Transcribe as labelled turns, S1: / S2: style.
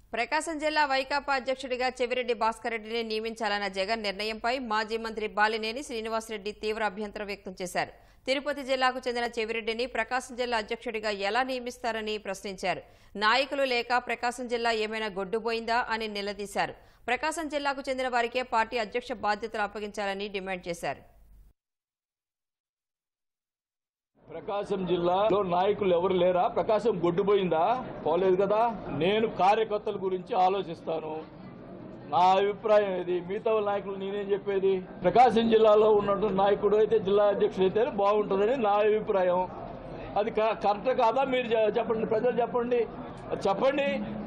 S1: ప్రకాశం జిల్లా వైకాపా అధ్యక్షుడిగా చెవిరెడ్డి భాస్కర్ రెడ్డిని నియమించాలన్న జగన్ నిర్ణయంపై మాజీ మంత్రి బాలినేని శ్రీనివాసరెడ్డి తీవ్ర అభ్యంతరం వ్యక్తం చేశారు తిరుపతి జిల్లాకు చెందిన చెవిరెడ్డిని ప్రకాశం జిల్లా అధ్యక్షుడిగా ఎలా నియమిస్తారని ప్రశ్నించారు నాయకులు లేక ప్రకాశం జిల్లా ఏమైనా గొడ్డుపోయిందా అని నిలదీశారు ప్రకాశం జిల్లాకు చెందిన వారికే పార్టీ అధ్యక్ష బాధ్యతలు అప్పగించాలని డిమాండ్ చేశారు
S2: ప్రకాశం జిల్లాలో నాయకులు ఎవరు లేరా ప్రకాశం గొడ్డుపోయిందా పోలేదు కదా నేను కార్యకర్తల గురించి ఆలోచిస్తాను నా అభిప్రాయం ఇది మిగతా వాళ్ళ నాయకులు నేనేం చెప్పేది ప్రకాశం జిల్లాలో ఉన్నటువంటి నాయకుడు అయితే జిల్లా అధ్యక్షుడు అయితే బాగుంటుందని నా అభిప్రాయం అది క- కరెక్ట్ కాదా మీరు చె- చెప్పండి ప్రజలు చెప్పండి అది చెప్పండి